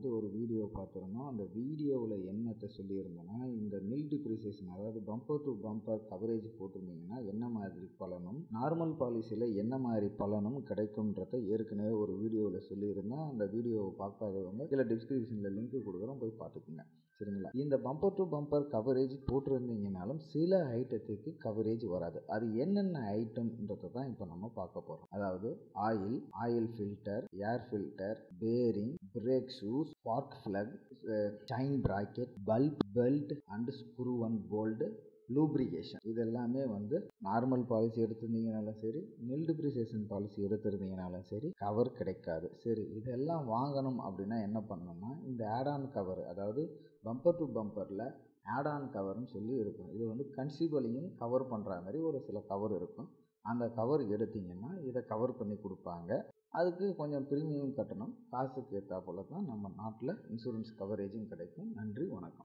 வந்து ஒரு வீடியோ பார்த்துருந்தோம் அந்த வீடியோவில் என்னத்தை சொல்லியிருந்தோன்னா இந்த மில் டிப்ரிசியேஷன் அதாவது பம்பர் டு பம்பர் கவரேஜ் போட்டிருந்தீங்கன்னா என்ன மாதிரி பலனும் நார்மல் பாலிசியில் என்ன மாதிரி பலனும் கிடைக்கும்ன்றத ஏற்கனவே ஒரு வீடியோவில் சொல்லியிருந்தோம் அந்த வீடியோவை பார்க்காதவங்க கீழே டிஸ்கிரிப்ஷனில் லிங்க் கொடுக்குறோம் போய் பார்த்துக்குங்க சரிங்களா இந்த பம்பர் டு பம்பர் கவரேஜ் போட்டிருந்தீங்கனாலும் சில ஐட்டத்துக்கு கவரேஜ் வராது அது என்னென்ன ஐட்டம்ன்றதை தான் இப்போ நம்ம பார்க்க போகிறோம் அதாவது oil oil filter air filter bearing brake shoes spark plug sign bracket bulb belt and screw and bolt lubrication இது எல்லாமே வந்து நார்மல் பாலிசி எடுத்திருந்தீங்கனாலும் சரி மில் டிப்ரிசியேஷன் பாலிசி எடுத்திருந்தீங்கனாலும் சரி கவர் கிடைக்காது சரி இதெல்லாம் வாங்கணும் அப்படின்னா என்ன பண்ணணும்னா இந்த ஆடான் கவர் அதாவது பம்பர் டு பம்பரில் ஆடான் கவர்னு சொல்லி இருக்கும் இது வந்து கன்சியூபலையும் கவர் பண்ணுற மாதிரி ஒரு சில கவர் இருக்கும் அந்த கவர் எடுத்தீங்கன்னா இதை கவர் பண்ணி கொடுப்பாங்க அதுக்கு கொஞ்சம் ப்ரீமியம் கட்டணும் காசுக்கு ஏற்றா போல தான் நம்ம நாட்டில் இன்சூரன்ஸ் கவரேஜும் கிடைக்கும் நன்றி வணக்கம்